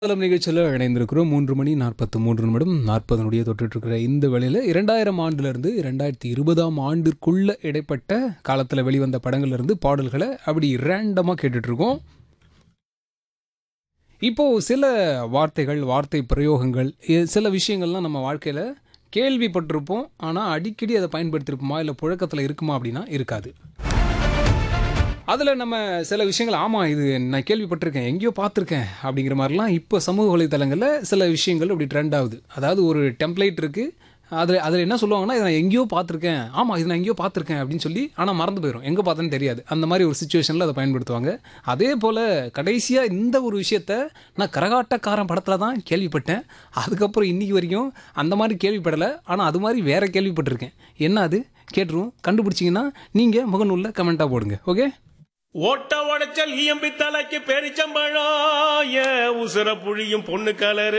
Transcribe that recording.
காலம் நிகழ்ச்சியில் இணைந்திருக்கிறோம் மூன்று மணி நாற்பத்து மூன்று நிமிடம் நாற்பது நொடியை தொட்டுட்டு இருக்கிற இந்த வேளையில் இரண்டாயிரம் ஆண்டிலிருந்து இரண்டாயிரத்தி இருபதாம் ஆண்டிற்குள்ள இடைப்பட்ட காலத்தில் வெளிவந்த படங்கள்ல இருந்து பாடல்களை அப்படி ரேண்டமாக கேட்டுட்ருக்கோம் இப்போது சில வார்த்தைகள் வார்த்தை பிரயோகங்கள் இ- சில விஷயங்கள்லாம் நம்ம வாழ்க்கையில் கேள்விப்பட்டிருப்போம் ஆனால் அடிக்கடி அதை பயன்படுத்தியிருப்போமா இல்லை புழக்கத்தில் இருக்குமா அப்படின்னா இருக்காது அதில் நம்ம சில விஷயங்கள் ஆமாம் இது நான் கேள்விப்பட்டிருக்கேன் எங்கேயோ பார்த்துருக்கேன் அப்படிங்கிற மாதிரிலாம் இப்போ சமூக வலைத்தளங்களில் சில விஷயங்கள் அப்படி ட்ரெண்ட் ஆகுது அதாவது ஒரு டெம்ப்ளேட் இருக்குது அதில் அதில் என்ன சொல்லுவாங்கன்னா இதை நான் எங்கேயோ பார்த்துருக்கேன் ஆமாம் இது நான் எங்கேயோ பார்த்துருக்கேன் அப்படின்னு சொல்லி ஆனால் மறந்து போயிடும் எங்கே பார்த்தேன்னு தெரியாது அந்த மாதிரி ஒரு சுச்சுவேஷனில் அதை பயன்படுத்துவாங்க அதே போல் கடைசியாக இந்த ஒரு விஷயத்த நான் கரகாட்டக்காரன் படத்தில் தான் கேள்விப்பட்டேன் அதுக்கப்புறம் இன்றைக்கி வரைக்கும் அந்த மாதிரி கேள்விப்படலை ஆனால் அது மாதிரி வேற கேள்விப்பட்டிருக்கேன் என்ன அது கேட்டுருவோம் கண்டுபிடிச்சிங்கன்னா நீங்கள் முகநூலில் கமெண்ட்டாக போடுங்க ஓகே ஓட்ட உடைச்சல் ஈயம்பி தலைக்கு பெரிச்சம்பழம் ஏன் உசுர புழியும் பொண்ணு கலரு